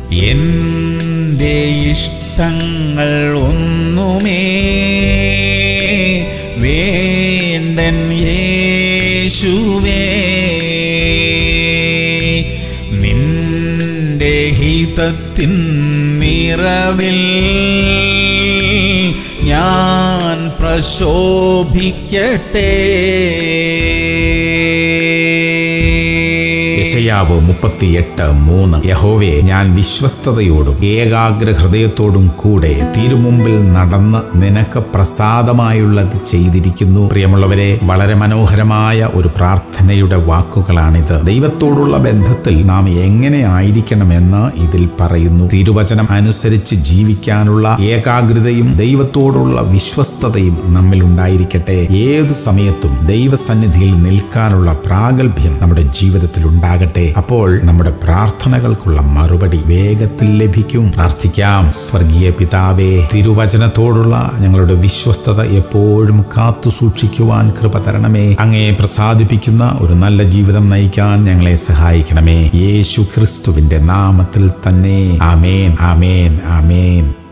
എൻ്റെ ഇഷ്ടങ്ങൾ ഒന്നുമേ വേണ്ടൻ യേശുവേ നിന്റെ ഹിതത്തിൻ നിറവിൽ ഞാൻ പ്രശോഭിക്കട്ടെ യശയാവ് മുപ്പത്തിയെട്ട് മൂന്ന് യഹോവേ ഞാൻ വിശ്വസ്തയോടും ഏകാഗ്ര ഹൃദയത്തോടും കൂടെ തിരുമുമ്പിൽ നടന്ന് നിനക്ക് പ്രസാദമായുള്ളത് ചെയ്തിരിക്കുന്നു പ്രിയമുള്ളവരെ വളരെ മനോഹരമായ ഒരു പ്രാർത്ഥനയുടെ വാക്കുകളാണിത് ദൈവത്തോടുള്ള ബന്ധത്തിൽ നാം എങ്ങനെ ആയിരിക്കണമെന്ന് ഇതിൽ പറയുന്നു തിരുവചനം അനുസരിച്ച് ജീവിക്കാനുള്ള ഏകാഗ്രതയും ദൈവത്തോടുള്ള വിശ്വസ്തതയും നമ്മിൽ ഉണ്ടായിരിക്കട്ടെ ഏത് സമയത്തും ദൈവസന്നിധിയിൽ നിൽക്കാനുള്ള പ്രാഗൽഭ്യം നമ്മുടെ ജീവിതത്തിൽ ഉണ്ടാകട്ടെ അപ്പോൾ നമ്മുടെ പ്രാർത്ഥനകൾക്കുള്ള മറുപടി വേഗത്തിൽ ലഭിക്കും പ്രാർത്ഥിക്കാം സ്വർഗീയ പിതാവേ തിരുവചനത്തോടുള്ള ഞങ്ങളുടെ വിശ്വസ്തത എപ്പോഴും കാത്തു സൂക്ഷിക്കുവാൻ കൃപ തരണമേ അങ്ങയെ പ്രസാദിപ്പിക്കുന്ന ഒരു നല്ല ജീവിതം നയിക്കാൻ ഞങ്ങളെ സഹായിക്കണമേ യേശു ക്രിസ്തുവിന്റെ നാമത്തിൽ തന്നെ ആമേൻ ആമേൻ ആമേൻ